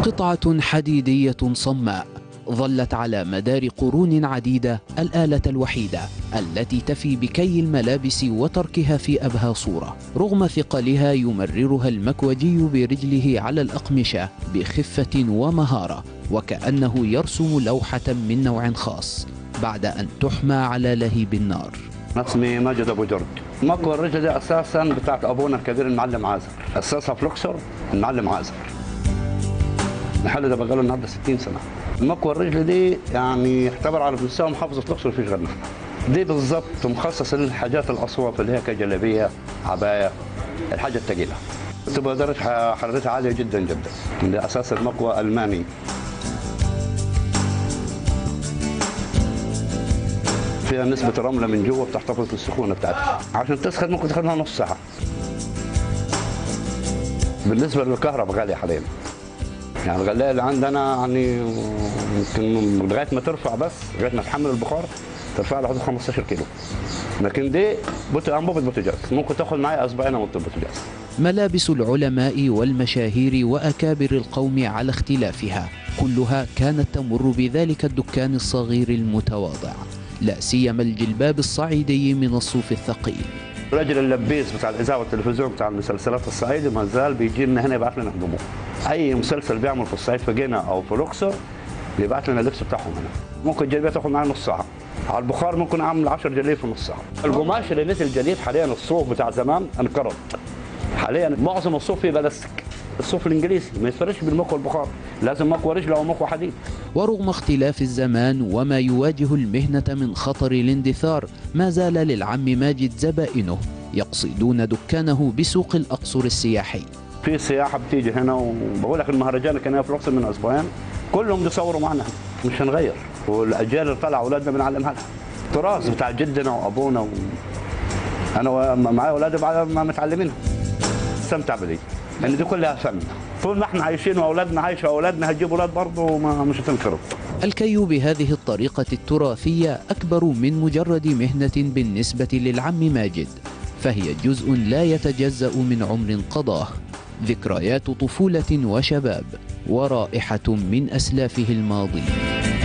قطعة حديدية صماء ظلت على مدار قرون عديدة الآلة الوحيدة التي تفي بكي الملابس وتركها في أبهى صورة رغم ثقلها يمررها المكوجي برجله على الأقمشة بخفة ومهارة وكأنه يرسم لوحة من نوع خاص بعد أن تحمى على لهيب النار اسمي ماجد ابو جرد مكوى الرجل دي اساسا بتاعت ابونا الكبير المعلم عازر اساسها في الاقصر المعلم عازر المحل ده بقاله النهارده 60 سنه المكوى الرجل دي يعني اعتبر على مستوى محافظه الاقصر مفيش غيرنا دي بالظبط مخصصه للحاجات الاصوات اللي هي كجلابيه عبايه الحاجه الثقيله تبقى درجه حرارتها عاليه جدا جدا ده اساس المكوى الماني فيها نسبة رملة من جوا بتحتفظ بالسخونة بتاعتها عشان تسخن ممكن تاخدها نص ساعة بالنسبة للكهرباء غالية حاليا يعني الغلاية اللي عندنا يعني يمكن لغاية ما ترفع بس لغاية ما تحمل البخار ترفع لحد 15 كيلو لكن دي بوت انبوبة بوتاجاز ممكن تاخد معايا اسبوعين انبوبة بوتاجاز ملابس العلماء والمشاهير وأكابر القوم على اختلافها كلها كانت تمر بذلك الدكان الصغير المتواضع لا سيما الجلباب الصعيدي من الصوف الثقيل الراجل اللبيس بتاع الاذاعه والتلفزيون بتاع المسلسلات الصعيدي ما زال بيجي لنا هنا يبعت لنا هدومه اي مسلسل بيعمل في الصعيد في جنة او في الاقصر بيبعت لنا اللبس بتاعهم هنا ممكن الجلبيه تاخد معايا نص ساعه على البخار ممكن اعمل 10 جليب في نص ساعه القماش اللي نزل جديد حاليا الصوف بتاع زمان انقرض حاليا معظم الصوف فيه بلاستيك الصوف الانجليزي ما يتفرش بالمكوى البخار لازم مكوى رجل او مكوى حديد ورغم اختلاف الزمان وما يواجه المهنة من خطر الاندثار ما زال للعم ماجد زبائنه يقصدون دكانه بسوق الأقصر السياحي في سياحه بتيجي هنا وبقول لك المهرجان كان في الاقصر من اسبوعين كلهم بيصوروا معنا مش هنغير والاجيال اللي طالعه اولادنا بنعلمها لها تراث بتاع جدنا وابونا و... انا معايا اولادي ما متعلمينها استمتع بدي لان دي كلها فن طول ما احنا عايشين واولادنا عايشه واولادنا هتجيب اولاد برضه ما مش هتنقرض الكي بهذه الطريقة التراثية أكبر من مجرد مهنة بالنسبة للعم ماجد فهي جزء لا يتجزأ من عمر قضاه ذكريات طفولة وشباب ورائحة من أسلافه الماضي